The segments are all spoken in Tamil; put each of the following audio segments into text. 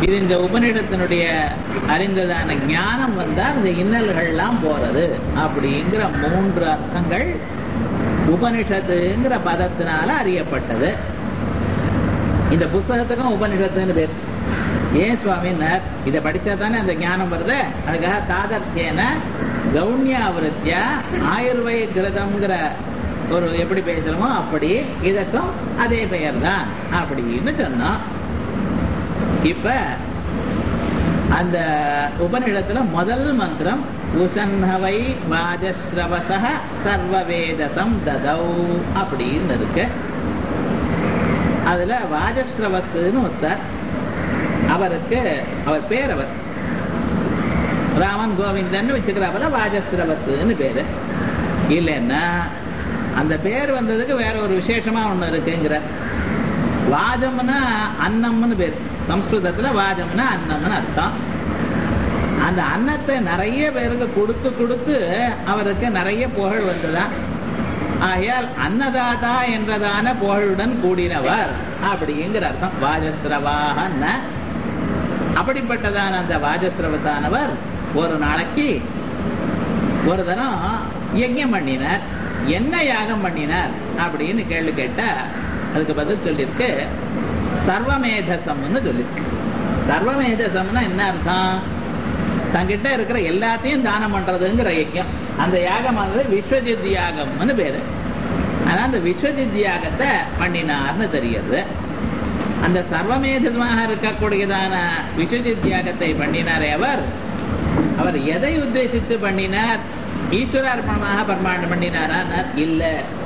இது இந்த உபநிடத்தினுடைய அறிந்ததான ஞானம் வந்தா இந்த இன்னல்கள்லாம் போறது அப்படிங்கிற மூன்று அர்த்தங்கள் உபனிஷத்துங்கிற பதத்தினால அறியப்பட்டது இந்த புஸ்தகத்துக்கும் உபனிஷத்துன்னு பேர் ஏன் சுவாமின்னார் இதை படிச்சா தானே அந்த ஞானம் வருது அதுக்காக தாதர்த்தியன கௌன்யாவிருத்தியா ஆயுர்வேய கிரதம்ங்கிற ஒரு எப்படி பேசுறோமோ அப்படி இதற்கும் அதே பெயர் தான் அப்படின்னு சொன்னோம் இப்ப அந்த உபநிடத்துல முதல் மந்திரம் உசன்னவை வாஜஸ்ரவச சர்வவேதசம் ததௌ அப்படின்னு இருக்கு அதுல வாஜஸ்ரவஸ்ன்னு ஒருத்தர் அவருக்கு அவர் பேர் அவர் ராமன் கோவிந்தன் வச்சுக்கிறாப்புல வாஜஸ்ரவஸ்ன்னு பேரு இல்லைன்னா அந்த பேர் வந்ததுக்கு வேற ஒரு விசேஷமா ஒண்ணு இருக்குங்கிற வாஜம்னா அன்னம்னு பேர் சம்ஸ்கிருதத்துல வாஜம்னா அன்னம்னு அர்த்தம் அந்த அன்னத்தை நிறைய பேருக்கு கொடுத்து கொடுத்து அவருக்கு நிறைய புகழ் வந்ததா ஆகையால் அன்னதாதா என்றதான புகழுடன் கூடினவர் அப்படிங்கிற அர்த்தம் வாஜஸ்ரவாகன்ன அப்படிப்பட்டதான அந்த வாஜஸ்ரவசானவர் ஒரு நாளைக்கு ஒரு தரம் யஜ்யம் பண்ணினார் என்ன யாகம் பண்ணினார் அப்படின்னு கேள்வி கேட்டா அதுக்கு பதில் சொல்லியிருக்கு சர்வமேதசம்னு சொல்லியிருக்கு சர்வமேதசம்னா என்ன அர்த்தம் தங்கிட்ட இருக்கிற எல்லாத்தையும் தானம் பண்றதுங்கிற யஜ்யம் அந்த யாகமானது விஸ்வஜித் யாகம்னு பேரு ஆனா அந்த விஸ்வஜித் யாகத்தை பண்ணினார்னு தெரியுது அந்த சர்வமேதமாக இருக்கக்கூடியதான விஸ்வஜித் யாகத்தை பண்ணினாரே அவர் அவர் எதை உத்தேசித்து பண்ணினார் ஈஸ்வரார்ப்பணமாக பரமாண்டம் பண்ணினாரா இல்ல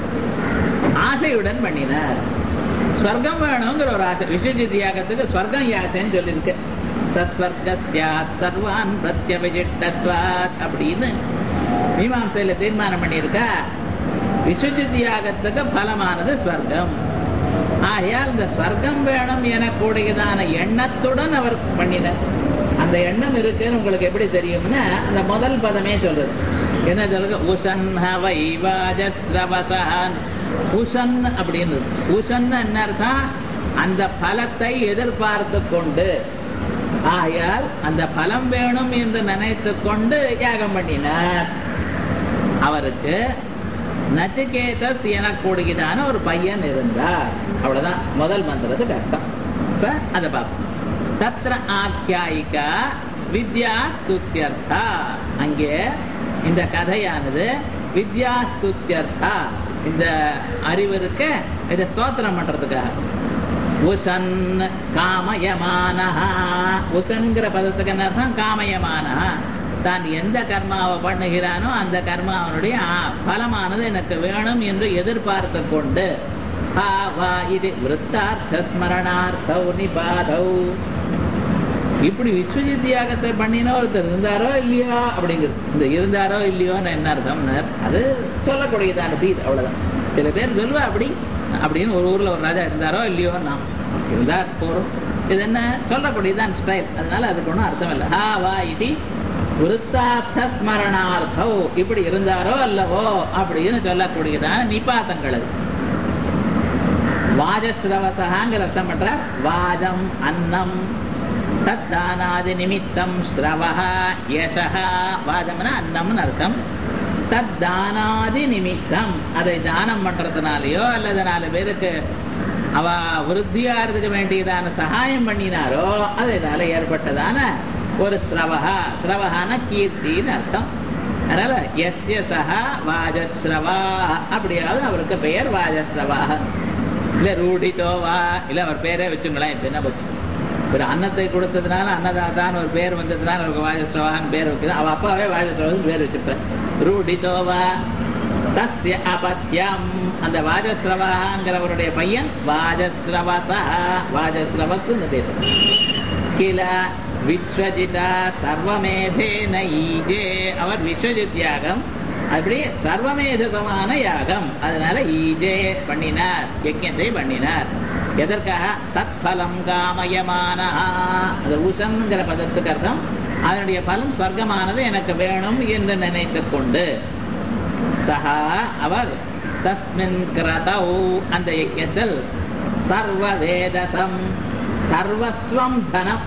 ஆசையுடன் பண்ணினார் ஸ்வர்க்கம் வேணுங்கிற ஒரு ஆசை விஸ்வஜித் யாகத்துக்கு ஸ்வர்க்கம் யாசைன்னு சொல்லியிருக்கு சஸ்வர்காத் சர்வான் பிரத்யபிஜிட்டத்வாத் அப்படின்னு மீமாசையில தீர்மானம் பண்ணியிருக்கா விஸ்வஜித் யாகத்துக்கு பலமானது ஸ்வர்க்கம் ஆகையால் இந்த ஸ்வர்க்கம் வேணும் எனக்கூடியதான எண்ணத்துடன் அவர் பண்ணினார் அந்த எண்ணம் இருக்குன்னு உங்களுக்கு எப்படி தெரியும்னா அந்த முதல் பதமே சொல்றது என்ன சொல்றது உசன் வைவாஜஸ்ரவசான் உசன் அப்படின்னு உசன் என்ன அர்த்தம் அந்த பலத்தை எதிர்பார்த்து கொண்டு ஆகையால் அந்த பலம் வேணும் என்று நினைத்து கொண்டு யாகம் பண்ணினார் அவருக்கு நச்சிகேதஸ் எனக்கூடியதான ஒரு பையன் இருந்தார் அவ்வளவுதான் முதல் மந்திரத்துக்கு அர்த்தம் இப்ப அதை பார்ப்போம் தத்ர ஆக்கியாயிகா வித்யா ஸ்துத்தியர்த்தா அங்கே இந்த கதையானது வித்யா ஸ்துத்தியர்த்தா இந்த அறிவு இருக்க இதை ஸ்தோத்திரம் பண்றதுக்காக உசன் காமயமானஹா உசன்கிற பதத்துக்கு என்ன அர்த்தம் காமயமானஹா தான் எந்த கர்மாவை பண்ணுகிறானோ அந்த கர்மாவனுடைய பலமானது எனக்கு வேணும் என்று எதிர்பார்த்து கொண்டு இது விற்த்தார்த்த ஸ்மரணார்த்தௌ நிபாதௌ இப்படி விஸ்வஜித் யாகத்தை பண்ணின ஒருத்தர் இருந்தாரோ இல்லையோ அப்படிங்கிறது இந்த இருந்தாரோ இல்லையோன்னு என்ன அர்த்தம் அது சொல்லக்கூடியதான தீர் அவ்வளவுதான் சில பேர் சொல்லுவா அப்படி அப்படின்னு ஒரு ஊர்ல ஒரு ராஜா இருந்தாரோ இல்லையோ நாம் இருந்தார் போறோம் இது என்ன சொல்லக்கூடியதான் ஸ்டைல் அதனால அதுக்கு ஒன்றும் அர்த்தம் இல்லை ஹா வா இது விருத்தார்த்த ஸ்மரணார்த்தோ இப்படி இருந்தாரோ அல்லவோ அப்படின்னு சொல்லக்கூடியதான நிபாத்தங்கள் அது வாஜஸ்ரவசகாங்கிற அர்த்தம் பண்றார் வாஜம் அன்னம் தத்தானாதி நிமித்தம் ஸ்ரவஹ யசஹ வாஜம்னா அன்னம்னு அர்த்தம் தத்தானாதி நிமித்தம் அதை தானம் பண்றதுனாலயோ அல்லது நாலு பேருக்கு அவ விருத்தியாகிறதுக்கு வேண்டியதான சகாயம் பண்ணினாரோ அதனால ஏற்பட்டதான ஒரு ஸ்ரவஹா ஸ்ரவஹான கீர்த்தின்னு அர்த்தம் அதனால எஸ்ய சஹா வாஜஸ்ரவா அப்படியாவது அவருக்கு பெயர் வாஜஸ்ரவா இல்ல ரூடிதோவா இல்ல அவர் பேரே வச்சுங்களேன் இப்ப என்ன போச்சு ஒரு அன்னத்தை கொடுத்ததுனால அன்னதாதான்னு ஒரு பேர் வந்ததுனால அவருக்கு வாஜஸ்ரவான்னு பேர் வைக்குது அவ அப்பாவே வாஜஸ்ரவான்னு பேர் வச்சிருப்பார் ரூடிதோவா தஸ்ய அபத்யம் அந்த வாஜஸ்ரவாங்கிறவருடைய பையன் வாஜஸ்ரவசா வாஜஸ்ரவஸ்ன்னு பேர் கில விஸ்வஜிதா சர்வமேதேன ஈஜே அவர் விஸ்வஜித் யாகம் அப்படி சர்வமேதசமான யாகம் அதனால ஈஜே பண்ணினார் யஜ்யத்தை பண்ணினார் எதற்காக தத்பலம் காமயமான அது உசன்கிற பதத்துக்கு அர்த்தம் அதனுடைய பலம் சொர்க்கமானது எனக்கு வேணும் என்று நினைத்துக் கொண்டு சஹா அவர் தஸ்மின் கிரதௌ அந்த யஜ்யத்தில் சர்வவேதசம் சர்வஸ்வம் தனம்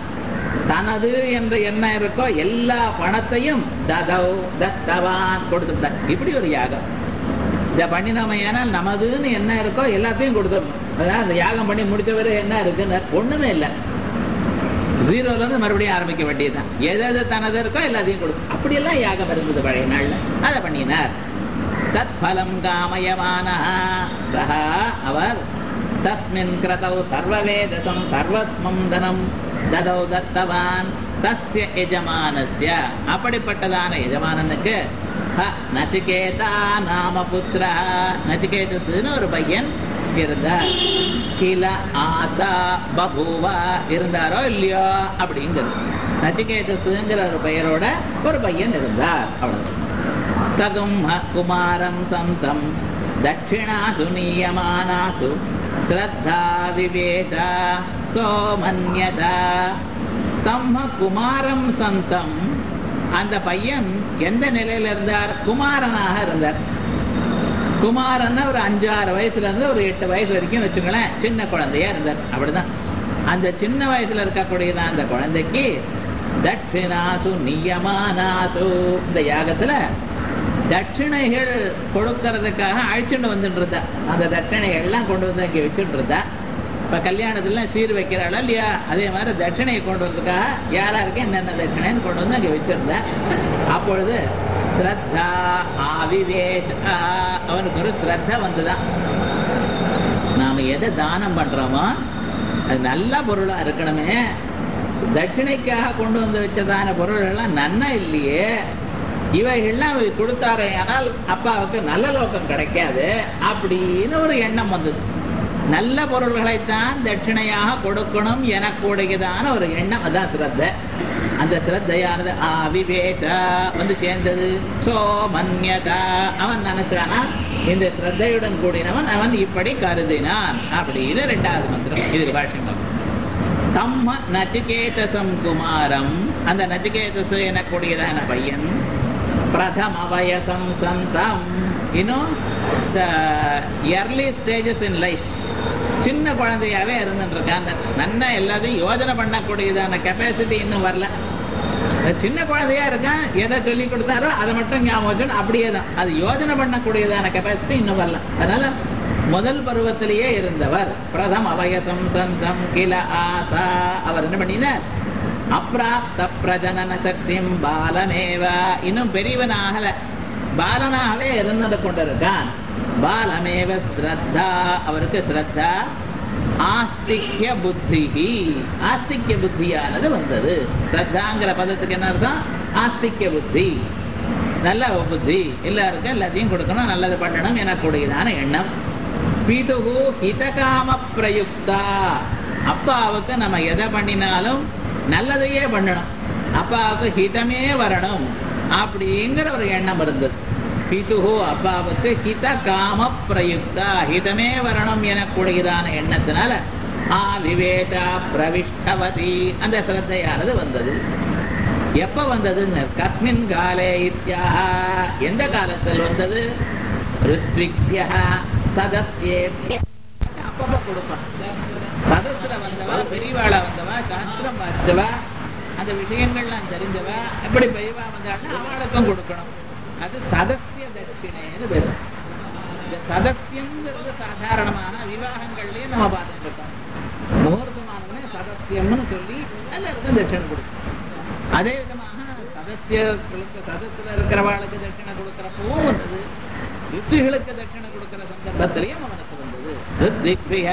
தனது என்ற எண்ணம் இருக்கோ எல்லா பணத்தையும் ததௌ தத்தவான் கொடுத்துட்டார் இப்படி ஒரு யாகம் இத பண்ணினோம் ஏனால் நமதுன்னு என்ன இருக்கோ எல்லாத்தையும் கொடுத்துடணும் அதாவது அந்த யாகம் பண்ணி முடிச்சவரை என்ன இருக்குன்னு ஒண்ணுமே இல்லை ஜீரோல இருந்து மறுபடியும் ஆரம்பிக்க வேண்டியதுதான் எது எது தனது இருக்கோ எல்லாத்தையும் கொடுக்கும் அப்படியெல்லாம் யாகம் இருந்தது பழைய நாள்ல அதை பண்ணினார் தத் பலம் காமயமான சஹா அவர் தஸ்மின் கிரதௌ சர்வவேதசம் சர்வஸ்மம் தனம் ததௌ தத்தவான் தஸ்ய எஜமானஸ்ய அப்படிப்பட்டதான எஜமானனுக்கு ஹ, நச்சிகேதா நாம புத்திர நச்சிகேதஸ்னு ஒரு பையன் இருந்தார் கில ஆசா பபூவா இருந்தாரோ இல்லையோ அப்படிங்கிறது நச்சிகேதஸ்ங்கிற ஒரு பெயரோட ஒரு பையன் இருந்தார் அவ்வளவு தகும் குமாரம் சந்தம் தட்சிணாசு நீயமானாசு ஸ்ரத்தா விவேக சோமன்யதா தம்ம குமாரம் சந்தம் அந்த பையன் எந்த நிலையில இருந்தார் குமாரனாக இருந்தார் குமாரன் ஒரு அஞ்சாறு வயசுல இருந்து ஒரு எட்டு வயசு வரைக்கும் வச்சுங்களேன் சின்ன குழந்தையா இருந்தார் அப்படிதான் அந்த சின்ன வயசுல இருக்கக்கூடியதான் அந்த குழந்தைக்கு தட்சிணாசு நியமானாசு இந்த யாகத்துல தட்சிணைகள் கொடுக்கறதுக்காக அழைச்சிட்டு வந்துட்டு இருந்தா அந்த தட்சிணைகள் எல்லாம் கொண்டு வந்து அங்கே வச்சுட்டு இருந்தா இப்ப கல்யாணத்துல சீர் வைக்கிறாளா இல்லையா அதே மாதிரி தட்சிணையை கொண்டு வரதுக்காக யாராருக்கு என்னென்ன தட்சிணைன்னு கொண்டு வந்து அங்கே வச்சிருந்தா அப்பொழுது ஸ்ரத்தா ஆவிவேஷ அவனுக்கு ஒரு ஸ்ரத்த வந்துதான் நாம எதை தானம் பண்றோமோ அது நல்ல பொருளா இருக்கணுமே தட்சிணைக்காக கொண்டு வந்து வச்சதான பொருள் எல்லாம் நன்னா இல்லையே இவைகள்லாம் அவர் கொடுத்தாரே ஆனால் அப்பாவுக்கு நல்ல லோகம் கிடைக்காது அப்படின்னு ஒரு எண்ணம் வந்தது நல்ல பொருள்களைத்தான் தட்சிணையாக கொடுக்கணும் எனக்கூடியதான ஒரு எண்ணம் அதான் சிரத்த அந்த சிரத்தையானது அவிவேக வந்து சேர்ந்தது சோமன்யதா அவன் நினைச்சானா இந்த சிரத்தையுடன் கூடினவன் அவன் இப்படி கருதினான் அப்படின்னு ரெண்டாவது மந்திரம் இது பாஷங்கம் தம்ம நச்சிகேதசம் குமாரம் அந்த நச்சிகேதசு எனக்கூடியதான பையன் பிரதம வயசம் சந்தம் இன்னும் எர்லி ஸ்டேஜஸ் இன் லைஃப் சின்ன குழந்தையாவே இருந்துட்டு இருக்கான் நன்னா எல்லாத்தையும் யோஜனை பண்ணக்கூடியதான கெப்பாசிட்டி இன்னும் வரல சின்ன குழந்தையா இருக்கான் எதை சொல்லி கொடுத்தாரோ அதை மட்டும் ஞாபகம் வச்சுன்னு அப்படியே தான் அது யோஜனை பண்ணக்கூடியதான கெப்பாசிட்டி இன்னும் வரல அதனால முதல் பருவத்திலேயே இருந்தவர் பிரதம வயசம் சந்தம் கில ஆசா அவர் என்ன பண்ணினார் அப்பிராப்த பிரஜனன சக்தியும் பாலமேவ இன்னும் பெரியவன் ஆகல பாலனாகவே இருந்தது கொண்டிருக்கான் பாலமேவ ஸ்ரத்தா அவருக்கு ஸ்ரத்தா ஆஸ்திக்ய புத்தி ஆஸ்திக்ய புத்தியானது வந்தது ஸ்ரத்தாங்கிற பதத்துக்கு என்ன அர்த்தம் ஆஸ்திக்ய புத்தி நல்ல புத்தி எல்லாருக்கும் எல்லாத்தையும் கொடுக்கணும் நல்லது பண்ணணும் எனக்கூடியதான எண்ணம் பிதுகு ஹிதகாம பிரயுக்தா அப்பாவுக்கு நம்ம எதை பண்ணினாலும் நல்லதையே பண்ணணும் அப்பாவுக்கு ஹிதமே வரணும் அப்படிங்கிற ஒரு எண்ணம் இருந்தது பிதுகு அப்பாவுக்கு ஹித காம பிரயுக்தா ஹிதமே வரணும் எனக்கூடியதான எண்ணத்தினால ஆ விவேஷா பிரவிஷ்டவதி அந்த சிரத்தையானது வந்தது எப்ப வந்ததுங்க கஸ்மின் காலே இத்தியாக எந்த காலத்தில் வந்தது ரித்விக்யா சதஸ்யேபிய அப்பப்ப கொடுப்பான் சதஸ்ல வந்தவா பெரியவாளா வந்தவா சாஸ்திரம் வாசிச்சவா அந்த விஷயங்கள்லாம் தெரிஞ்சவா எப்படி பெரியவா வந்தாலும் அவளுக்கும் கொடுக்கணும் அது சதஸ்ய தட்சிணேன்னு பேரு இந்த சதஸ்யம்ங்கிறது சாதாரணமான விவாகங்கள்லயே நம்ம பார்த்துட்டு இருக்கோம் முகூர்த்தமானதுமே சதஸ்யம்னு சொல்லி எல்லாருக்கும் தட்சிணை கொடுக்கும் அதே விதமாக சதஸ்யர்களுக்கு சதஸ்ல இருக்கிறவாளுக்கு தட்சிணை கொடுக்கிறப்பவும் வந்தது யுத்திகளுக்கு தட்சிணை கொடுக்கிற சந்தர்ப்பத்திலையும் அவனுக்கு வந்தது ரித்விக்பிய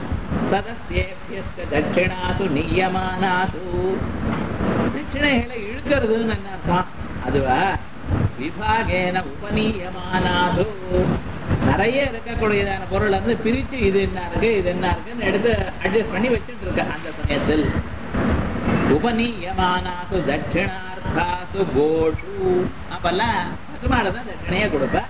சதஸ்யேபியஸ்த தட்சிணாசு நியமானாசு தட்சிணைகளை இழுக்கிறதுன்னு என்ன அர்த்தம் அதுவா விபாகேன உபநீயமானாசு நிறைய இருக்கக்கூடியதான பொருள் வந்து பிரிச்சு இது என்ன இருக்கு இது என்ன இருக்குன்னு எடுத்து அட்ஜஸ்ட் பண்ணி வச்சுட்டு இருக்க அந்த சமயத்தில் உபநீயமானாசு தட்சிணார்த்தாசு கோஷு அப்பெல்லாம் பசுமாடதான் தட்சிணையே கொடுப்ப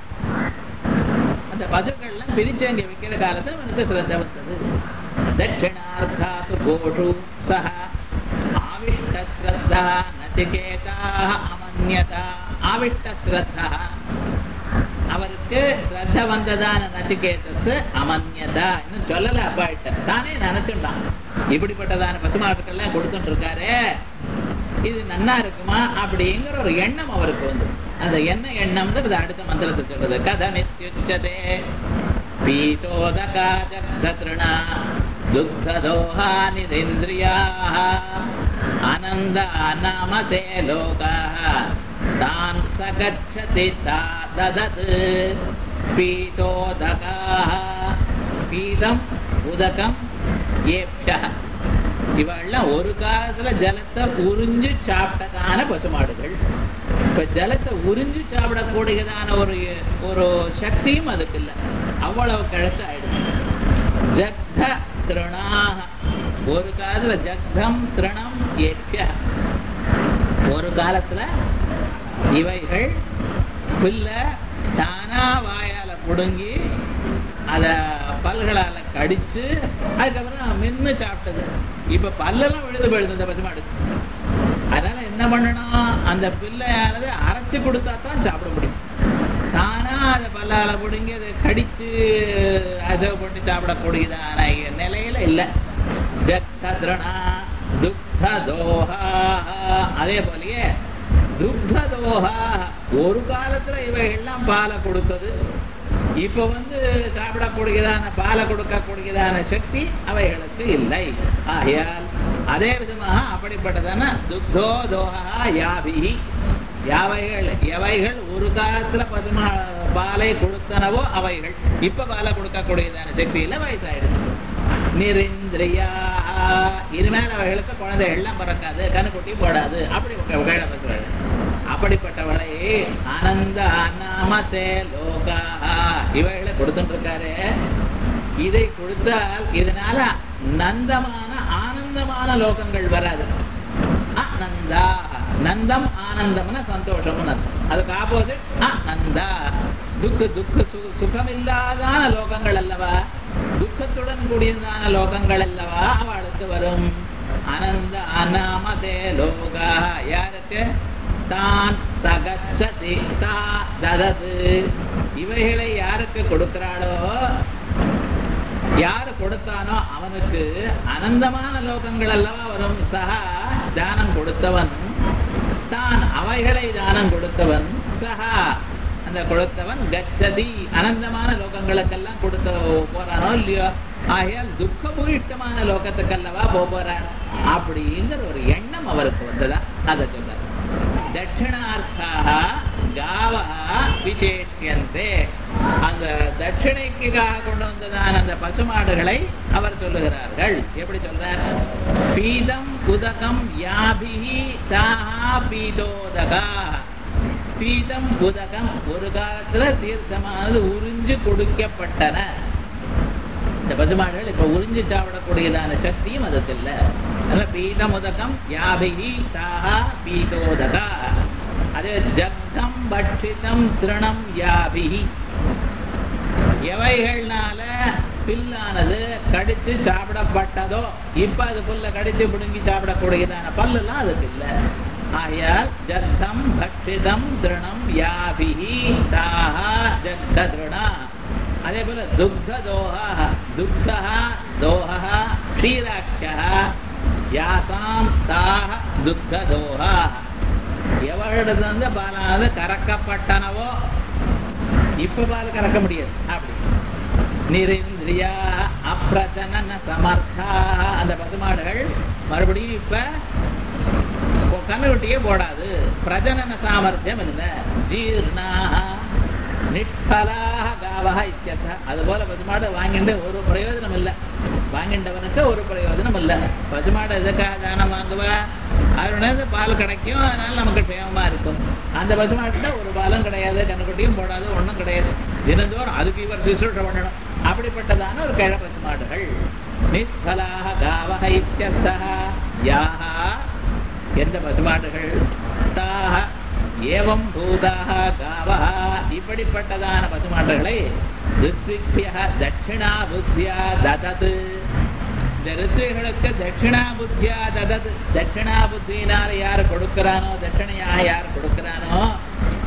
அந்த பசுக்கள்லாம் பிரிச்சு அங்க விற்கிற காலத்துல அவனுக்கு சிரத்த வந்தது தட்சிணார்த்தாசு கோஷு சஹ ஆவிஷ்ட ஸ்ரத்தா நச்சிகேதா அமன்யதா ஆவிஷ்ட ஸ்ரத்தா அவருக்கு ஸ்ரத்த வந்ததான நச்சிகேதஸ் அமன்யதா இன்னும் சொல்லல அப்பாட்ட தானே நினைச்சுட்டான் இப்படிப்பட்டதான பசுமாட்டுக்கெல்லாம் கொடுத்துட்டு இருக்காரு இது நன்னா இருக்குமா அப்படிங்கிற ஒரு எண்ணம் அவருக்கு வந்து அந்த என்ன எண்ணம்ங்கிறது அடுத்த மந்திரத்தை சொல்றது கதமித்யுச்சதே பீதோதகா ஜக்தத்ருணா துக்ததோஹா நிதிந்திரியாः ஆனந்த நாமதே லோகாः தான் சகச்சதி தா ததத் பீதோதகாः பீதம் உதகம் ஏப்டः இவெல்லாம் ஒரு காலத்துல ஜலத்தை உறிஞ்சு சாப்பிட்டதான பசுமாடுகள் இப்ப ஜலத்தை உறிஞ்சு சாப்பிடக்கூடியதான ஒரு ஒரு சக்தியும் அதுக்கு இல்ல அவ்வளவு கழசு ஆயிடுச்சு ஜக்த திருணாக ஒரு காலத்துல ஜக்தம் திருணம் எட்ய ஒரு காலத்துல இவைகள் புல்ல தானா வாயால புடுங்கி அத பல்களால கடிச்சு அதுக்கப்புறம் மென்னு சாப்பிட்டது இப்ப பல்லெல்லாம் விழுது போயிடுது இந்த பசுமாடு அதனால என்ன பண்ணணும் அந்த பிள்ளையானது அரைச்சு கொடுத்தா தான் சாப்பிட முடியும் தானா அதை பல்லால பிடுங்கி அதை கடிச்சு அதை போட்டு சாப்பிடக்கூடியதான நிலையில இல்ல ஜக்தத்ரணா துக்த தோஹா அதே போலயே துக்த தோஹா ஒரு காலத்துல இவைகள்லாம் பாலை கொடுத்தது இப்ப வந்து சாப்பிடக்கூடியதான பாலை கொடுக்கக்கூடியதான சக்தி அவைகளுக்கு இல்லை ஆகையால் அதே விதமாக அப்படிப்பட்டதான துக்தோ தோஹா யாபிஹி யாவைகள் எவைகள் ஒரு காலத்துல பசுமா பாலை கொடுத்தனவோ அவைகள் இப்ப பாலை கொடுக்கக்கூடியதான சக்தியில வயசாயிடுச்சு நிரிந்திரியா இனிமேல் அவைகளுக்கு குழந்தை எல்லாம் பிறக்காது கண்ணுக்குட்டி போடாது அப்படி வகையில அப்படிப்பட்டவளை ஆனந்த அநாமத்தே லோகா இவைகளை கொடுத்துட்டு இருக்காரு இதை கொடுத்தால் இதனால நந்தமான ஆனந்தமான லோகங்கள் வராது நந்தா நந்தம் ஆனந்தம்னா சந்தோஷம்னு அர்த்தம் அதுக்கு ஆப்போசிட் நந்தா துக்க துக்க சுகம் இல்லாதான லோகங்கள் அல்லவா துக்கத்துடன் கூடியதான லோகங்கள் அல்லவா அவளுக்கு வரும் அனந்த அநாமதே லோகா யாருக்கு தான் சகச்சதி தா ததது இவைகளை யாருக்கு கொடுக்கிறாளோ யாரு கொடுத்தானோ அவனுக்கு அனந்தமான லோகங்கள் அல்லவா வரும் சகா தானம் கொடுத்தவன் தான் அவைகளை தானம் கொடுத்தவன் சகா அந்த கொடுத்தவன் கச்சதி அனந்தமான லோகங்களுக்கெல்லாம் கொடுத்த போறானோ இல்லையோ ஆகையால் துக்கபூயிஷ்டமான லோகத்துக்கல்லவா போறார் அப்படிங்கிற ஒரு எண்ணம் அவருக்கு வந்ததா அதை சொல்றார் தட்சிணார்த்தாக காவா விசேஷியந்தே அந்த தட்சிணைக்காக கொண்டு வந்ததான அந்த பசுமாடுகளை அவர் சொல்லுகிறார்கள் எப்படி சொல்றார் பீதம் உதகம் யாபிஹி தாஹா பீதோதகா பீதம் உதகம் ஒரு காலத்துல தீர்த்தமானது உறிஞ்சு கொடுக்கப்பட்டன இந்த பசுமாடுகள் இப்ப உறிஞ்சு சாப்பிடக்கூடியதான சக்தியும் அதுக்கு இல்ல அதனால பீதம் உதகம் யாபிகி தாஹா பீதோதகா அது ஜக்தம் பட்சிதம் திருணம் யாபிகி எவைகள்னால பில்லானது கடிச்சு சாப்பிடப்பட்டதோ இப்ப அது புல்ல கடிச்சு பிடுங்கி சாப்பிடக்கூடியதான பல்லுலாம் அதுக்கு இல்ல ஆயால் ஜக்தம் பட்சிதம் திருணம் யாபிகி தாஹா ஜக்த திருணா அதே போல துக்த தோஹா துக்தா தோஹா க்ஷீராட்சா யாசாம் தாஹ துக்த தோஹா எவரிடத்துல பாலானது கறக்கப்பட்டனவோ இப்ப பால் கறக்க முடியாது அப்படி நிரிந்திரியா அப்பிரச்சன சமர்த்தா அந்த பசுமாடுகள் மறுபடியும் இப்ப கண்ணுக்குட்டியே போடாது பிரஜனன சாமர்த்தியம் இல்ல ஜீர்ணா நிஷ்பலாக காவகா இத்தியர்த்தா அது போல பசுமாடு வாங்கிட்டு ஒரு பிரயோஜனம் இல்ல வாங்கின்றவனுக்கு ஒரு பிரயோஜனம் இல்ல பசுமாடு எதுக்காக தானம் வாங்குவா அதனுடைய பால் கிடைக்கும் அதனால நமக்கு க்ஷேமமா இருக்கும் அந்த பசுமாட்டுல ஒரு பாலும் கிடையாது கண்ணுக்குட்டியும் போடாது ஒண்ணும் கிடையாது தினந்தோறும் அதுக்கு இவர் சுசுற்ற பண்ணணும் அப்படிப்பட்டதான ஒரு கிழ பசுமாடுகள் நிஷ்பலாக காவக இத்தியர்த்தா யாஹா எந்த பசுமாடுகள் தாக ஏவம் பூதாக காவா இப்படிப்பட்டதான பசுமாடுகளை ரித்விக்ய தட்சிணா புத்தியா ததது இந்த ரித்விகளுக்கு தட்சிணா புத்தியா ததது தட்சிணா புத்தியினால யார் கொடுக்கிறானோ தட்சிணையாக யார் கொடுக்கிறானோ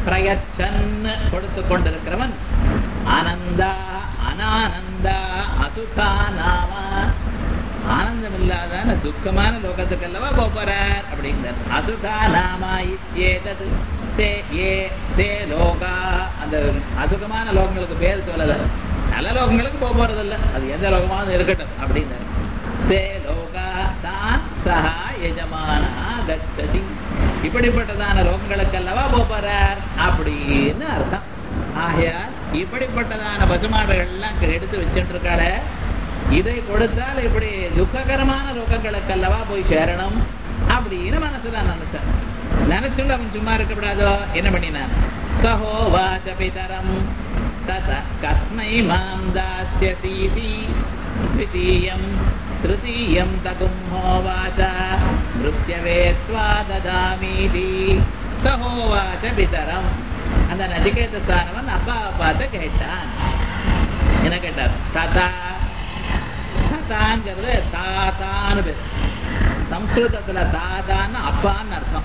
பிரயச்சன் கொடுத்து கொண்டிருக்கிறவன் ஆனந்தா அனானந்தா அசுகா நாம ஆனந்தம் இல்லாதான துக்கமான லோகத்துக்கு அல்லவா போறார் அப்படிங்கிறார் அசுகா நாமா இத்யேதது சே ஏ சே லோகா அந்த அசுகமான லோகங்களுக்கு பேர் சொல்லல நல்ல லோகங்களுக்கு போக போறது இல்ல அது எந்த லோகமாவது இருக்கட்டும் அப்படின்னாரு சே லோகா தான் சஹா எஜமான கச்சதி இப்படிப்பட்டதான லோகங்களுக்கு அல்லவா போறார் அப்படின்னு அர்த்தம் ஆகையால் இப்படிப்பட்டதான பசுமாடுகள் எல்லாம் எடுத்து வச்சுட்டு இருக்காரு இதை கொடுத்தால் இப்படி துக்ககரமான லோகங்களுக்கு அல்லவா போய் சேரணும் அப்படின்னு மனசுதான் நினைச்சான் நினைச்சுண்டு அவன் சும்மா இருக்கக்கூடாதோ என்ன பண்ணினான் சகோவாச்ச பிதரம் தத கஸ்மை மாம் தாஸ்யதீதி द्वितीयम् तृतीयम् तगुम्होवाच मृत्यवे त्वा ददामीति சகோவாச்ச பிதரம் அந்த நதிகேத ஸ்தானவன் அப்பாவை பார்த்து கேட்டான் என்ன கேட்டார் தாத்தா தாத்தாங்கிறது தாத்தான்னு பேர் சம்ஸ்கிருதத்துல தாத்தான்னு அப்பான்னு அர்த்தம்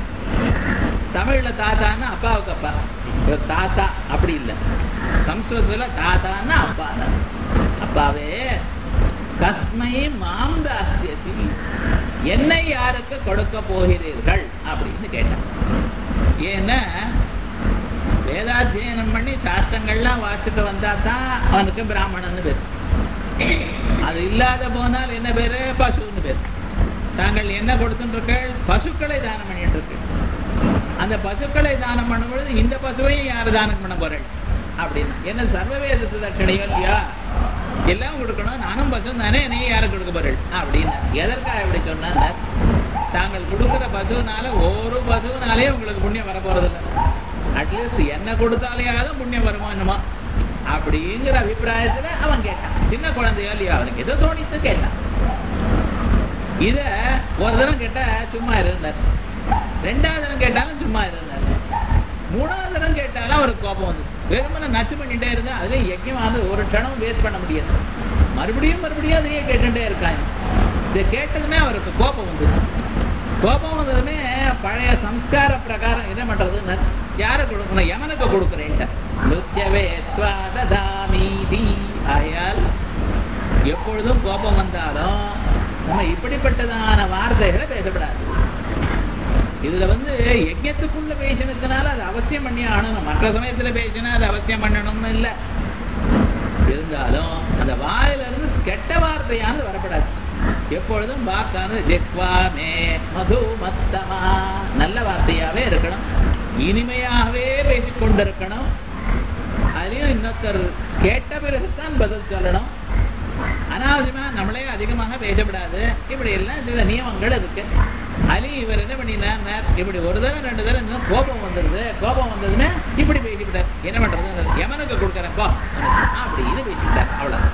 தமிழ்ல தாத்தான்னு அப்பாவுக்கு அப்பா இவர் தாத்தா அப்படி இல்லை சம்ஸ்கிருதத்துல தாத்தான்னு அப்பா அப்பாவே கஸ்மை மாம் தாஸ்தியதி என்னை யாருக்கு கொடுக்க போகிறீர்கள் அப்படின்னு கேட்டான் ஏன்னா வேதாத்தியனம் பண்ணி சாஸ்திரங்கள்லாம் வாசிட்டு வந்தா தான் அவனுக்கு பிராமணன் பேர் அது இல்லாத போனால் என்ன பேரு பசுன்னு பேர் தாங்கள் என்ன கொடுத்துருக்கள் பசுக்களை தானம் பண்ணிட்டு இருக்கு அந்த பசுக்களை தானம் பண்ணும் பொழுது இந்த பசுவையும் யாரு தானம் பண்ண போறேன் அப்படின்னு என்ன சர்வவேதத்து தட்சணையோ இல்லையா எல்லாம் கொடுக்கணும் நானும் பசு தானே என்னையும் யாரு கொடுக்க போறேன் அப்படின்னு எதற்காக இப்படி சொன்னா தாங்கள் கொடுக்கிற பசுனால ஒரு பசுனாலே உங்களுக்கு புண்ணியம் வர போறது இல்லை அட்லீஸ்ட் என்ன கொடுத்தாலேயாவது புண்ணியம் வருமா என்னமோ அப்படிங்கிற அபிப்பிராயத்துல அவன் கேட்டான் சின்ன குழந்தையோ இல்லையா அவனுக்கு எதோ தோணித்து கேட்டான் இத ஒரு தரம் கேட்டா சும்மா இருந்தார் ரெண்டாவது தரம் கேட்டாலும் சும்மா இருந்தார் மூணாவது தரம் கேட்டாலும் அவருக்கு கோபம் வந்து வெறுமனை நச்சு பண்ணிட்டே இருந்தா அதுல யஜ்யம் வந்து ஒரு க்ஷணம் வேஸ்ட் பண்ண முடியாது மறுபடியும் மறுபடியும் அதையே கேட்டுட்டே இருக்காங்க இதை கேட்டதுமே அவருக்கு கோபம் வந்தது கோபம் வந்ததுமே பழைய சம்ஸ்கார பிரகாரம் என்ன பண்றதுன்னு யாரை கொடுக்கணும் யமனுக்கு கொடுக்குறேன்ட்ட நிருத்தியவே ததாமீதி ஆயால் எப்பொழுதும் கோபம் வந்தாலும் நம்ம இப்படிப்பட்டதான வார்த்தைகளை பேசப்படாது இதுல வந்து யஜ்யத்துக்குள்ள பேசினதுனால அது அவசியம் பண்ணி ஆகணும் மற்ற சமயத்துல பேசினா அது அவசியம் பண்ணணும்னு இல்ல இருந்தாலும் அந்த வாயில இருந்து கெட்ட வார்த்தையானது வரப்படாது எப்பொழுதும் வாக்கானது ஜெக்வாமே மது மத்தமா நல்ல வார்த்தையாவே இருக்கணும் இனிமையாகவே பேசிக் கொண்டிருக்கணும் அதுலயும் இன்னொருத்தர் கேட்ட பிறகுதான் பதில் சொல்லணும் அனாவசியமா நம்மளே அதிகமாக பேசப்படாது இப்படி எல்லாம் சில நியமங்கள் இருக்கு அலி இவர் என்ன பண்ணினார் இப்படி ஒரு தரம் ரெண்டு தரம் இருந்தா கோபம் வந்துருது கோபம் வந்ததுமே இப்படி பேசிவிட்டார் என்ன பண்றது யமனுக்கு கொடுக்கறப்போ அப்படின்னு பேசிவிட்டார் அவ்வளவு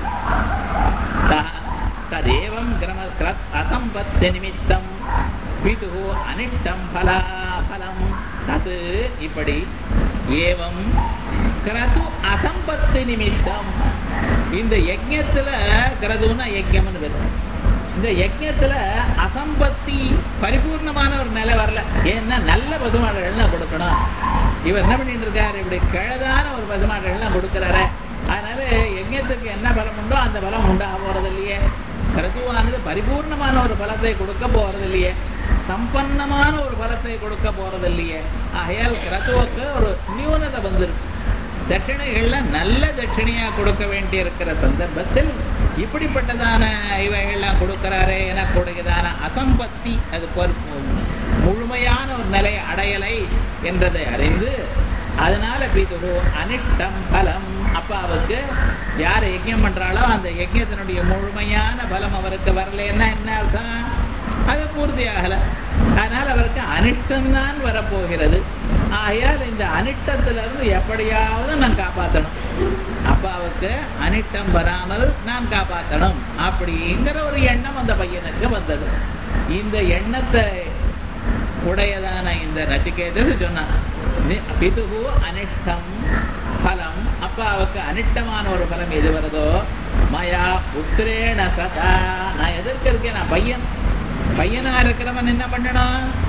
ததேவம் கிரம அசம்பத்த நிமித்தம் பிது அனிஷ்டம் பலா பலம் தது இப்படி ஏவம் கிரது அசம்பத்து நிமித்தம் இந்த யஜ்யத்துல கிரதுன்னா யஜ்யம்னு பேரு இந்த யஜ்யத்துல அசம்பத்தி பரிபூர்ணமான ஒரு நிலை வரல ஏன்னா நல்ல பசுமாடுகள்லாம் கொடுக்கணும் இவர் என்ன பண்ணிட்டு இருக்காரு இப்படி கிழதான ஒரு பசுமாடுகள்லாம் கொடுக்கிறாரு அதனால யஜ்யத்துக்கு என்ன பலம் உண்டோ அந்த பலம் உண்டாக போறது இல்லையே கிரதுவானது பரிபூர்ணமான ஒரு பலத்தை கொடுக்க போறது இல்லையே சம்பன்னமான ஒரு பலத்தை கொடுக்க போறது இல்லையே ஆகையால் கிரதுவுக்கு ஒரு நியூனதை வந்திருக்கு தட்சிணைகள்ல நல்ல தட்சிணையா கொடுக்க வேண்டி இருக்கிற சந்தர்ப்பத்தில் இப்படிப்பட்டதான இவைகள்லாம் கொடுக்கிறாரே என கூடியதான அசம்பத்தி அது முழுமையான ஒரு நிலை அடையலை என்றதை அறிந்து அதனால பிதுரு அனிட்டம் பலம் அப்பாவுக்கு யார் யஜ்யம் பண்றாளோ அந்த யஜ்யத்தினுடைய முழுமையான பலம் அவருக்கு வரலன்னா என்ன அர்த்தம் அது பூர்த்தி ஆகல அதனால அவருக்கு அனிஷ்டம் தான் வரப்போகிறது ஆகையால் இந்த அனிஷ்டத்திலிருந்து எப்படியாவது நான் காப்பாற்றணும் அப்பாவுக்கு அனிஷ்டம் வராமல் நான் காப்பாற்றணும் அப்படிங்கிற ஒரு எண்ணம் அந்த பையனுக்கு வந்தது இந்த எண்ணத்தை உடையதான இந்த நச்சிகேதது சொன்னான் பிதுகு அனிஷ்டம் பலம் அப்பாவுக்கு அனிஷ்டமான ஒரு பலம் எது வருதோ மயா புத்திரேன சதா நான் எதிர்க்க இருக்கேன் நான் பையன் பையனா இருக்கிறவன் என்ன பண்ணணும்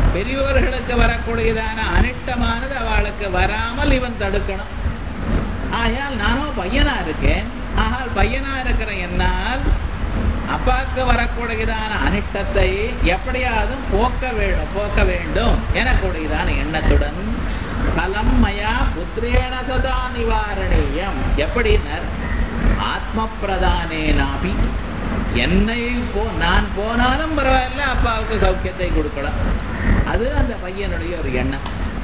பெரியோர்களுக்கு வரக்கூடியதான அனிஷ்டமானது அவளுக்கு வராமல் இவன் தடுக்கணும் ஆகையால் நானும் பையனா இருக்கேன் ஆனால் பையனா இருக்கிற என்னால் அப்பாவுக்கு வரக்கூடியதான அனிஷ்டத்தை எப்படியாவது போக்க வேண்டும் போக்க வேண்டும் எனக்கூடியதான எண்ணத்துடன் பலம் மயா புத்திரேன சதா நிவாரணீயம் எப்படின்னர் ஆத்ம பிரதானேனாபி என்னை போ நான் போனாலும் பரவாயில்ல அப்பாவுக்கு சௌக்கியத்தை கொடுக்கலாம் அது அந்த பையனுடைய ஒரு எண்ணம்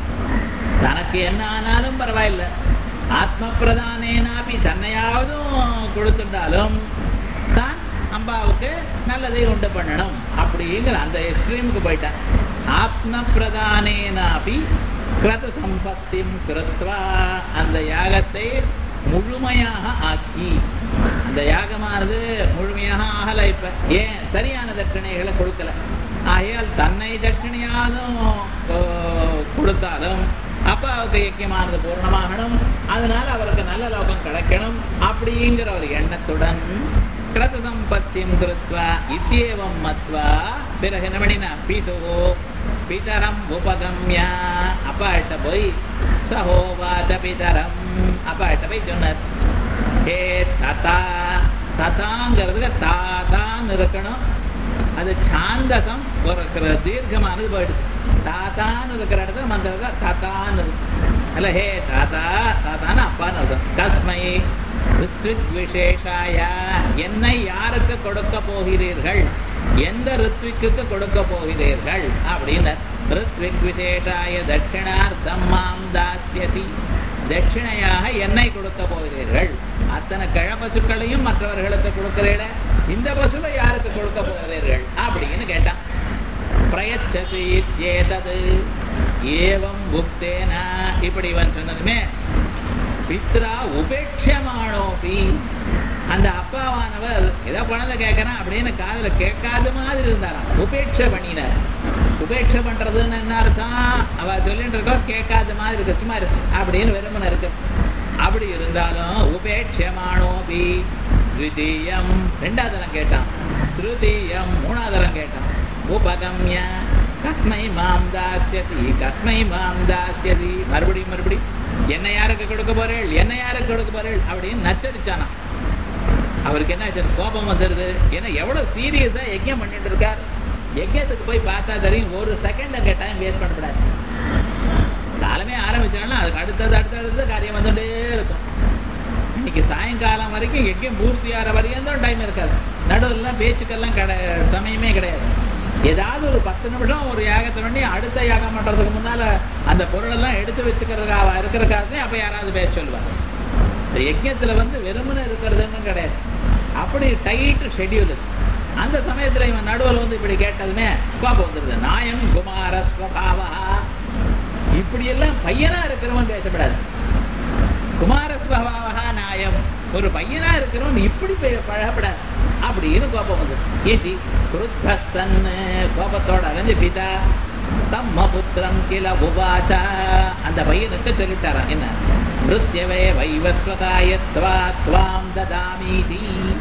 தனக்கு என்ன ஆனாலும் பரவாயில்ல ஆத்ம பிரதானேனாபி தன்னையாவதும் கொடுத்துட்டாலும் தான் அம்பாவுக்கு நல்லதை உண்டு பண்ணணும் அப்படிங்கிற அந்த எக்ஸ்ட்ரீமுக்கு போயிட்டான் ஆத்ம பிரதானேனாபி கிரத சம்பத்தி கிருத்வா அந்த யாகத்தை முழுமையாக ஆக்கி அந்த யாகமானது முழுமையாக ஆகல இப்ப ஏன் சரியான தட்சணைகளை கொடுக்கல ஆகையால் தன்னை தட்சணையாதும் கொடுத்தாலும் அப்பாவுக்கு ஐக்கியமானது பூர்ணமாகணும் அதனால அவருக்கு நல்ல லோகம் கிடைக்கணும் அப்படிங்கிற ஒரு எண்ணத்துடன் கிரத சம்பத்தியும் கிருத்வா இத்தியேவம் மத்வா பிறகு என்ன பண்ணினா பீதோ பிதரம் உபகம்ய அப்பா கிட்ட போய் சகோவாத பிதரம் அப்பா கிட்ட போய் சொன்னார் ஹே ததா ததாங்கிறதுக்கு தாதான்னு இருக்கணும் அது சாந்தகம் ஒரு தீர்க்கமானது போயிடுது தாத்தான்னு இருக்கிற இடத்துல மந்திரத்தை தாத்தான்னு இருக்கும் அல்ல ஹே தாத்தா தாத்தான்னு அப்பான்னு இருக்கும் கஸ்மை ரித்விக் விசேஷாய என்னை யாருக்கு கொடுக்க போகிறீர்கள் எந்த ரித்விக்கு கொடுக்க போகிறீர்கள் அப்படின்னு ரித்விக் விசேஷாய தட்சிணார்த்தம் மாம் தாஸ்யதி தட்சிணையாக என்னை கொடுக்க போகிறீர்கள் அத்தனை கிழ பசுக்களையும் மற்றவர்களுக்கு கொடுக்கிறீர்கள் இந்த பசுவை யாருக்கு கொடுக்க போகிறீர்கள் அப்படின்னு கேட்டான் பிரயச்சதி ஏதது ஏவம் புக்தேன இப்படி இவன் சொன்னதுமே பித்ரா உபேட்சமானோபி அந்த அப்பாவானவர் ஏதோ குழந்தை கேட்கறான் அப்படின்னு காதுல கேட்காத மாதிரி இருந்தாராம் உபேட்ச பண்ணினார் உபேட்ச பண்றதுன்னு என்ன அர்த்தம் அவ சொல்லிட்டு இருக்கோ கேட்காத மாதிரி இருக்கு சும்மா இருக்கு அப்படின்னு விரும்பின இருக்கு அப்படி இருந்தாலும் உபேட்சமானோபி திருத்தீயம் ரெண்டாவது தரம் கேட்டான் திருத்தீயம் மூணாவது தரம் கேட்டான் உபகம்ய கஸ்மை மாம் தாசியதி கஸ்மை மாம் தாசியதி மறுபடியும் மறுபடியும் என்ன யாருக்கு கொடுக்க போறேள் என்ன யாருக்கு கொடுக்க போறேள் அப்படின்னு நச்சரிச்சானா அவருக்கு என்ன ஆச்சு கோபம் வந்துருது ஏன்னா எவ்வளவு சீரியஸா யஜ்யம் பண்ணிட்டு இருக்கார் யஜ்யத்துக்கு போய் பார்த்தா தெரியும் ஒரு செகண்ட் அங்கே டைம் வேஸ்ட் பண்ணக்கூடாது காலமே ஆரம்பிச்சாலும் அதுக்கு அடுத்தது அடுத்தடுத்து காரியம் வந்துட்டே இருக்கும் இன்னைக்கு சாயங்காலம் வரைக்கும் எங்கேயும் பூர்த்தி ஆகிற வரைக்கும் தான் டைம் இருக்காது நடுவில் பேச்சுக்கெல்லாம் கிடை சமயமே கிடையாது ஏதாவது ஒரு பத்து நிமிஷம் ஒரு யாகத்தை பண்ணி அடுத்த யாகம் பண்றதுக்கு முன்னால அந்த பொருள் எல்லாம் எடுத்து வச்சுக்கிறதுக்காக இருக்கிறக்காக அப்ப யாராவது பேச சொல்லுவாங்க இந்த யஜ்யத்துல வந்து வெறுமனை இருக்கிறதுன்னு கிடையாது அப்படி டைட் ஷெடியூல் அந்த சமயத்துல இவன் நடுவில் வந்து இப்படி கேட்டதுமே கோபம் வந்துருது நாயம் குமார ஸ்வபாவா இப்படி எல்லாம் பையனா இருக்கிறவன் பேசப்படாது குமாரஸ்வபாவா நாயம் ஒரு பையனா இருக்கிறவன் இப்படி பழகப்படாது அப்படின்னு கோபம் வந்து ஏசி குருத்தன்னு கோபத்தோட அடைஞ்சு பிதா தம்ம புத்திரம் கில உபாச்சா அந்த பையனுக்கு சொல்லிட்டாராம் என்ன மிருத்யவே வைவஸ்வதாயத்வா துவாம் ததாமீதி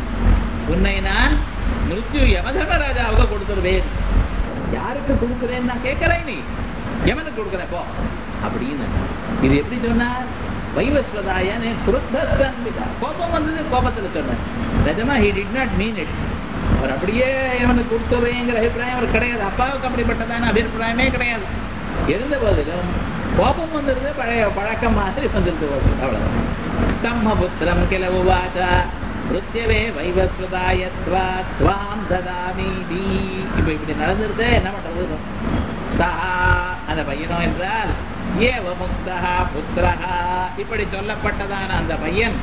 உன்னை நான் மிருத்யு யமதர்மராஜாவுக்கு கொடுத்துருவேன் யாருக்கு கொடுக்குறேன்னு நான் கேட்கிறேன் நீ எவனுக்கு கொடுக்குறேன் போ அப்படின்னு இது எப்படி சொன்னார் வைவஸ்வதாயனே குருத்தன் கோபம் வந்தது கோபத்துல சொன்னார் நிஜமா he did not mean it அவர் அப்படியே இவனுக்கு கொடுத்துருவேங்கிற அபிப்பிராயம் அவர் கிடையாது அப்பாவுக்கு அப்படிப்பட்டதான அபிப்பிராயமே கிடையாது இருந்த போதிலும் கோபம் வந்துருது பழைய பழக்கம் மாதிரி வந்துருது அவ்வளவுதான் தம்ம புத்திரம் கிள உவாச்சா மிருத்யவே வைவஸ்வதாயத்வா துவாம் ததாமீதி இப்ப இப்படி நடந்துருது என்ன பண்றது சா அந்த பையனோ என்றால் ஏவ முக்தா புத்திரஹா இப்படி சொல்லப்பட்டதான அந்த பையன்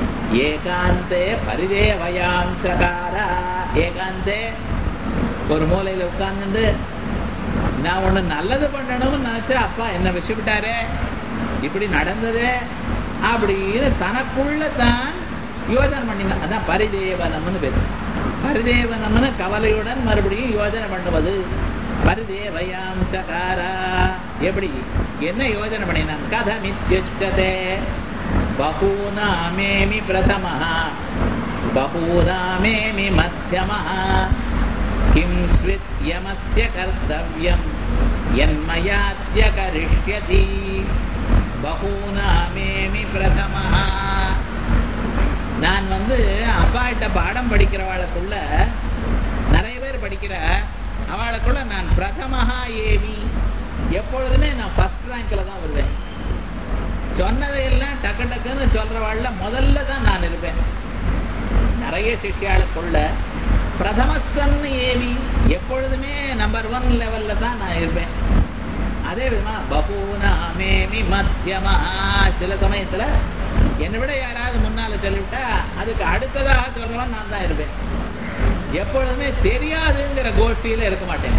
ஏகாந்தே பரிதேவயாம் சகாரா ஏகாந்தே ஒரு மூலையில உட்கார்ந்துட்டு நான் ஒண்ணு நல்லது பண்ணணும்னு நினைச்சா அப்பா என்ன விஷயப்பட்டாரு இப்படி நடந்தது அப்படின்னு தனக்குள்ள தான் யோஜனை பண்ணினான் அதான் பரிதேவனம்னு பேரு பரிதேவனம்னு கவலையுடன் மறுபடியும் யோஜனை பண்ணுவது பரிதேவயாம் சகாரா எப்படி என்ன யோஜனை பண்ணினான் கதமித்யுச்சதே பகூனாமேமி பிரதமः பகூனாமேமி மத்தியமः கிம் ஸ்வித் யமஸ்ய கர்த்தவ்யம் என்மயாத்ய கரிஷ்யதி பகூனாமேமி பிரதமஹா நான் வந்து அப்பா கிட்ட பாடம் படிக்கிறவாளுக்குள்ள நிறைய பேர் படிக்கிற அவளுக்குள்ள நான் பிரதமஹா ஏவி எப்பொழுதுமே நான் ஃபர்ஸ்ட் ரேங்க்ல தான் வருவேன் சொன்னதையெல்லாம் டக்கு டக்குன்னு சொல்றவாள்ல முதல்ல தான் நான் இருப்பேன் நிறைய சிஷ்யாளுக்குள்ள பிரதமஸ்தன் ஏவி எப்பொழுதுமே நம்பர் ஒன் லெவல்ல தான் நான் இருப்பேன் அதே விதமா பகூனாமேமி மத்தியமா சில சமயத்துல என்னை விட யாராவது முன்னால சொல்லிவிட்டா அதுக்கு அடுத்ததாக சொல்றவன் நான் தான் இருப்பேன் எப்பொழுதுமே தெரியாதுங்கிற கோஷ்டியில இருக்க மாட்டேன்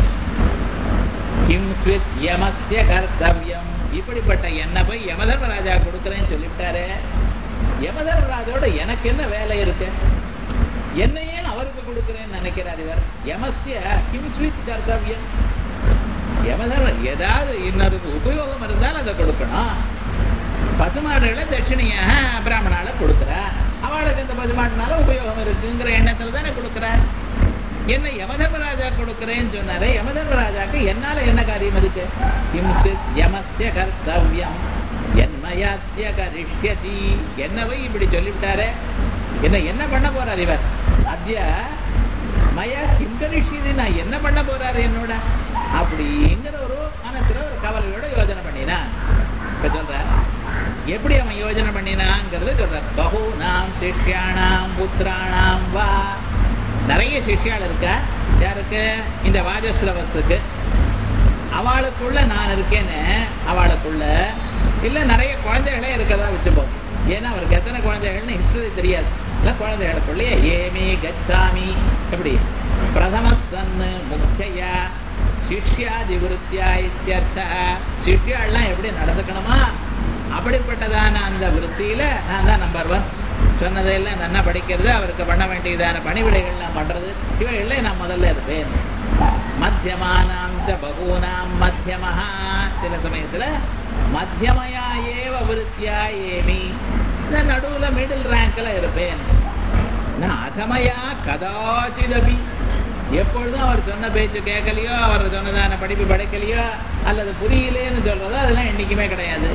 கிம் ஸ்வித் யமஸ்ய கர்த்தவியம் இப்படிப்பட்ட என்ன போய் யமதர்மராஜா கொடுக்குறேன்னு சொல்லிவிட்டாரு யமதர்மராஜோட எனக்கு என்ன வேலை இருக்கு என்னையே அவருக்கு கொடுக்குறேன்னு நினைக்கிறார் இவர் யமஸ்ய கிம் ஸ்வித் கர்த்தவியம் யமதர்ம ஏதாவது இன்னொருக்கு உபயோகம் இருந்தால் அதை கொடுக்கணும் பசுமாடுகளை தட்சிணியாக பிராமணால கொடுக்குற அவளுக்கு இந்த பசுமாட்டினால உபயோகம் இருக்குங்கிற எண்ணத்துல தானே கொடுக்குற என்ன யமதர்மராஜா கொடுக்கிறேன்னு சொன்னாரே யமதர்மராஜாக்கு என்னால என்ன காரியம் இருக்கு கிம்சித் யமஸ்ய கர்த்தவ்யம் என்மயாத்திய கரிஷ்யதி என்னவை இப்படி சொல்லிவிட்டாரே என்ன என்ன பண்ண போறார் இவர் அத்திய மய கிங்கரிஷியதி நான் என்ன பண்ண போறாரு என்னோட அப்படிங்கிற ஒரு மனசுல ஒரு கவலையோட யோஜனை பண்ணினா இப்ப சொல்ற எப்படி அவன் யோஜனை பண்ணினாங்கிறது சொல்ற பகு நாம் சிஷ்யானாம் புத்திராணாம் வா நிறைய சிஷ்யாள் இருக்கா யாருக்கு இந்த வாஜஸ்ரவஸுக்கு அவளுக்குள்ள நான் இருக்கேன்னு அவளுக்குள்ள இல்ல நிறைய குழந்தைகளே இருக்கதா வச்சுப்போம் ஏன்னா அவருக்கு எத்தனை குழந்தைகள்னு ஹிஸ்டரி தெரியாது இல்ல குழந்தைகளுக்குள்ளேயே ஏமி கச்சாமி எப்படி பிரதமசன்னு முக்கியா சிஷ்யாதி விருத்தியா இத்தியர்த்த சிஷ்யாள்லாம் எப்படி நடந்துக்கணுமா அப்படிப்பட்டதான அந்த விருத்தியில நான் தான் நம்பர் ஒன் சொன்னதையெல்லாம் நல்லா படிக்கிறது அவருக்கு பண்ண வேண்டியதான பணிவிடைகள்லாம் பண்றது இவைகள்ல நான் முதல்ல இருப்பேன் மத்தியமானாம் ச பகூனாம் மத்தியமஹா சில சமயத்துல மத்தியமயா ஏவ விருத்தியா ஏமி இந்த நடுவுல மிடில் ரேங்க்ல இருப்பேன் நான் அதமயா கதாச்சிதபி எப்பொழுதும் அவர் சொன்ன பேச்சு கேட்கலையோ அவர் சொன்னதான படிப்பு படிக்கலையோ அல்லது புரியலேன்னு சொல்றதோ அதெல்லாம் என்னைக்குமே கிடையாது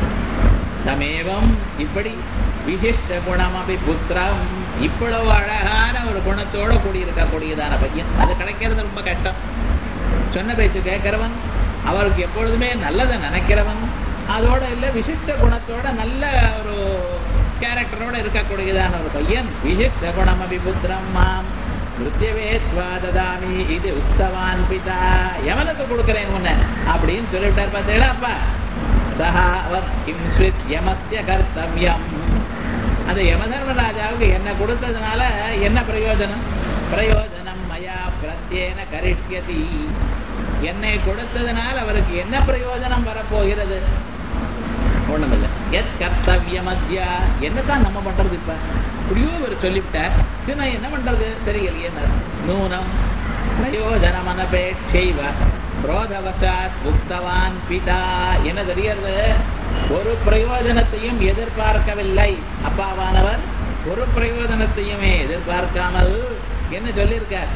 தமேவம் இப்படி விசிஷ்ட குணம் அப்படி புத்திரம் இவ்வளவு அழகான ஒரு குணத்தோட கூடியிருக்கக்கூடியதான பையன் அது கிடைக்கிறது ரொம்ப கஷ்டம் சொன்ன பேச்சு கேட்கிறவன் அவருக்கு எப்பொழுதுமே நல்லதை நினைக்கிறவன் அதோட இல்ல விசிஷ்ட குணத்தோட நல்ல ஒரு கேரக்டரோட இருக்கக்கூடியதான ஒரு பையன் விசிஷ்ட குணம் அபி புத்திரம் மாம் மிருத்யவேத்வா ததாமி இது உத்தவான் பிதா எவனுக்கு கொடுக்கிறேன் உன்ன அப்படின்னு சொல்லிவிட்டார் பார்த்தீங்களா அப்பா சஹா அவர் கிம் ஸ்வித் யமஸ்ய கர்த்தவ்யம் அந்த யமதர்மராஜாவுக்கு என்ன கொடுத்ததுனால என்ன பிரயோஜனம் பிரயோஜனம் மயா பிரத்யேன கரிஷ்யதி என்னை கொடுத்ததுனால அவருக்கு என்ன பிரயோஜனம் வரப்போகிறது ஒண்ணுமில்ல எத் கர்த்தவியம் அத்யா என்னதான் நம்ம பண்றது இப்ப இப்படியோ இவர் சொல்லிவிட்டார் இது நான் என்ன பண்றது தெரியலையே நூனம் பிரயோஜனம் அனபேட்சைவ குரோதவசாத் புக்தவான் பிதா என்ன தெரியறது ஒரு பிரயோஜனத்தையும் எதிர்பார்க்கவில்லை அப்பாவானவர் ஒரு பிரயோஜனத்தையுமே எதிர்பார்க்காமல் என்ன சொல்லியிருக்கார்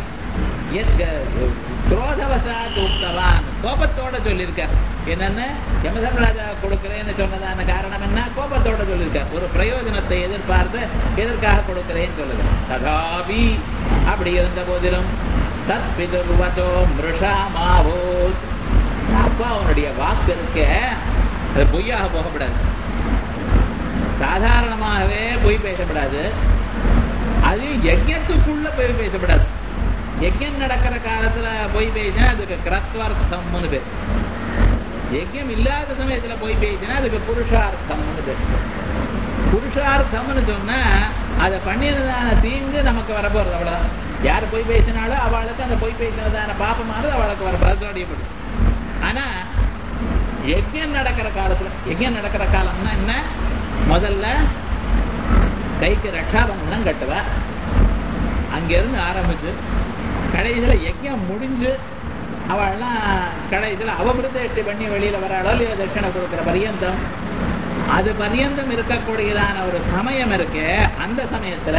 குரோதவசாத் உக்தவான் கோபத்தோட சொல்லியிருக்கார் என்னன்னு யமதர்மராஜா கொடுக்கிறேன்னு சொன்னதான காரணம் என்ன கோபத்தோட சொல்லியிருக்கார் ஒரு பிரயோஜனத்தை எதிர்பார்த்து எதற்காக கொடுக்கிறேன்னு சொல்லுங்க ததாபி அப்படி இருந்த போதிலும் தத் பிதுர்வச்சோ மிருஷா மாவோத் அப்பா அவனுடைய வாக்கு இருக்க அது பொய்யாக போகப்படாது சாதாரணமாகவே பொய் பேசப்படாது அது யஜ்யத்துக்குள்ள பொய் பேசப்படாது யஜ்யம் நடக்கிற காலத்துல பொய் பேசினா அதுக்கு கிரத்வார்த்தம்னு பேர் யஜ்யம் இல்லாத சமயத்துல பொய் பேசினா அதுக்கு புருஷார்த்தம்னு பேர் புருஷார்த்தம்னு சொன்னா அதை பண்ணினதான தீங்கு நமக்கு வரப்போறது அவ்வளவுதான் யார் பொய் பேசினாலும் அவளுக்கு அந்த பொய் பேசினதான பாப்பமானது அவளுக்கு வரப்போறது அடியப்படும் ஆனா யஜ்யம் நடக்கிற காலத்துல யஜ்யம் நடக்கிற காலம்னா என்ன முதல்ல கைக்கு ரட்சாபந்தனம் கட்டுவ அங்கிருந்து ஆரம்பிச்சு கடைசியில யஜ்யம் முடிஞ்சு அவள்லாம் கடைசியில அவபிரதேஷ்டி பண்ணி வெளியில வராளோ இல்லையோ தட்சிணை கொடுக்கிற பரியந்தம் அது பரியந்தம் இருக்கக்கூடியதான ஒரு சமயம் இருக்கு அந்த சமயத்துல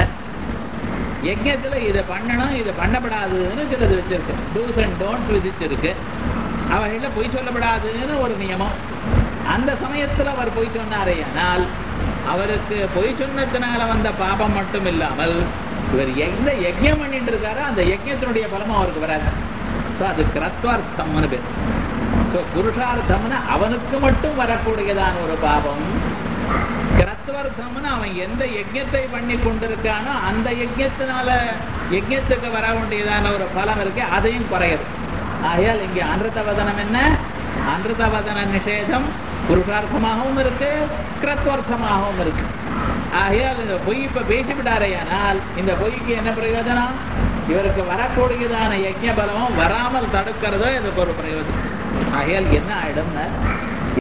யஜ்யத்துல இதை பண்ணணும் இது பண்ணப்படாதுன்னு சிலது வச்சிருக்கு டூஸ் அண்ட் டோன்ட்ஸ் விதிச்சிருக்கு அவைகள்ல பொய் சொல்லப்படாதுன்னு ஒரு நியமம் அந்த சமயத்துல அவர் பொய் சொன்னாரே ஆனால் அவருக்கு பொய் சொன்னதுனால வந்த பாபம் மட்டும் இல்லாமல் இவர் எந்த யஜ்யம் பண்ணிட்டு இருக்காரோ அந்த யஜ்யத்தினுடைய பலமும் அவருக்கு வராது ஸோ அது கிரத்வார்த்தம்னு பேர் ஸோ புருஷார்த்தம்னு அவனுக்கு மட்டும் வரக்கூடியதான ஒரு பாபம் கிரத்வர்த்தம்னு அவன் எந்த யஜ்யத்தை பண்ணி கொண்டிருக்கானோ அந்த யஜ்யத்தினால யஜ்யத்துக்கு வர வேண்டியதான ஒரு பலம் இருக்கு அதையும் குறையுது ஆகையால் இங்கே அன்றுதவதனம் என்ன அன்றுதவதன நிஷேதம் புருஷார்த்தமாகவும் இருக்கு கிரத்வர்த்தமாகவும் இருக்கு ஆகையால் இந்த பொய் இப்ப பேசிவிட்டாரையானால் இந்த பொய்க்கு என்ன பிரயோஜனம் இவருக்கு வரக்கூடியதான யஜ்ய பலமும் வராமல் தடுக்கிறதோ இதுக்கு ஒரு பிரயோஜனம் ஆகையால் என்ன ஆயிடும்னா